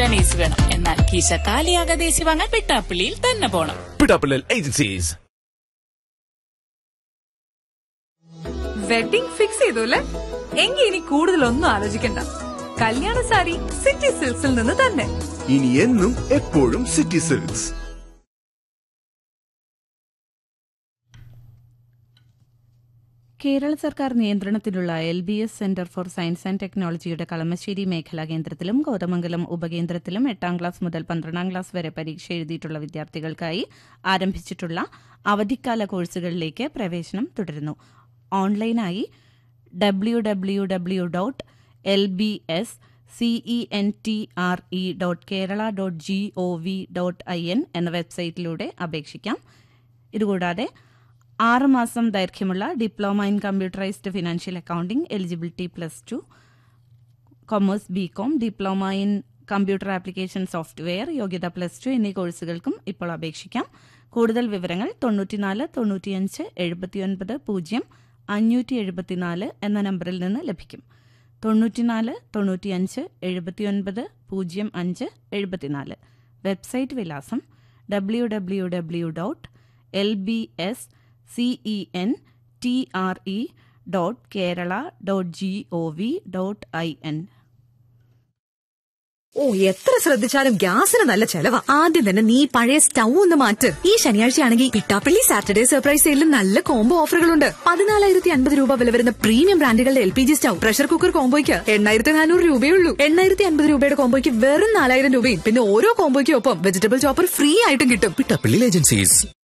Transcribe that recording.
വാങ്ങാൻ ഏസി വേണം എന്നാൽ കീശ കാലിയാകാതെ ഏസി വാങ്ങാൻ വെട്ടാപ്പള്ളിയിൽ തന്നെ പോണം പിടാപ്പിള്ളൽ ഏജൻസീസ് വെഡിംഗ് ഫിക്സ് ചെയ്തു അല്ലേ എങ്കിൽ ഇനി കൂടുതലൊന്നും ആലോചിക്കണ്ട കല്യാണ സാരി സിറ്റി സിൽക്സിൽ നിന്ന് തന്നെ ഇനി എന്നും എപ്പോഴും സിറ്റി സിൽക്സ് കേരള സർക്കാർ നിയന്ത്രണത്തിലുള്ള L B S centre for science and ടെക്നോളജിയുടെ കളമശ്ശേരി മേഖലാ കേന്ദ്രത്തിലും കോതമംഗലം ഉപകേന്ദ്രത്തിലും എട്ടാം ക്ലാസ് മുതൽ പന്ത്രണ്ടാം ക്ലാസ് വരെ പരീക്ഷ എഴുതിയിട്ടുള്ള വിദ്യാർത്ഥികൾക്കായി ആരംഭിച്ചിട്ടുള്ള അവധിക്കാല കോഴ്സുകളിലേക്ക് പ്രവേശനം തുടരുന്നു ഓൺലൈനായി W W W dot L B S C E N T R E dot Kerala dot G O V dot I N എന്ന വെബ്സൈറ്റിലൂടെ അപേക്ഷിക്കാം ഇതുകൂടാതെ ആറ് മാസം ദൈർഘ്യമുള്ള diploma in computerised financial accounting eligibility plus two commerce B com diploma in computer application software യോഗ്യത plus two എന്നീ കോഴ്സുകൾക്കും ഇപ്പോൾ അപേക്ഷിക്കാം കൂടുതൽ വിവരങ്ങൾ തൊണ്ണൂറ്റിനാല് തൊണ്ണൂറ്റിയഞ്ച് എഴുപത്തിയൊൻപത് പൂജ്യം അഞ്ഞൂറ്റി എഴുപത്തിനാല് എന്ന നമ്പറിൽ നിന്ന് ലഭിക്കും തൊണ്ണൂറ്റിനാല് തൊണ്ണൂറ്റിയഞ്ച് എഴുപത്തിയൊൻപത് പൂജ്യം അഞ്ച് എഴുപത്തിനാല് വെബ്സൈറ്റ് വിലാസം W W W dot L B S C E N T R E dot Kerala dot G O V dot I N ഓ എത്ര ശ്രദ്ധിച്ചാലും ഗ്യാസിന് നല്ല ചെലവാ ആദ്യം തന്നെ നീ പഴയ സ്റ്റൗ ഒന്ന് മാറ്റ് ഈ ശനിയാഴ്ചയാണെങ്കിൽ പിട്ടാപ്പള്ളി സാറ്റർഡേ സർപ്രൈസ് സെയിലിൽ നല്ല കോംബോ ഓഫറുകളുണ്ട് പതിനാലായിരത്തി അൻപത് രൂപ വില വരുന്ന പ്രീമിയം ബ്രാൻഡുകളുടെ L P G stove pressure cooker കോംബോയ്ക്ക് എണ്ണായിരത്തി നാനൂറ് രൂപയുള്ളൂ എണ്ണായിരത്തി അൻപത് രൂപയുടെ കോംബോയ്ക്ക് വെറും നാലായിരം രൂപയും പിന്നെ ഓരോ കോംബോയ്ക്കും ഒപ്പം വെജിറ്റബിൾ ചോപ്പർ ഫ്രീ ആയിട്ടും കിട്ടും പിട്ടാപ്പിള്ളി ഏജൻസീസ്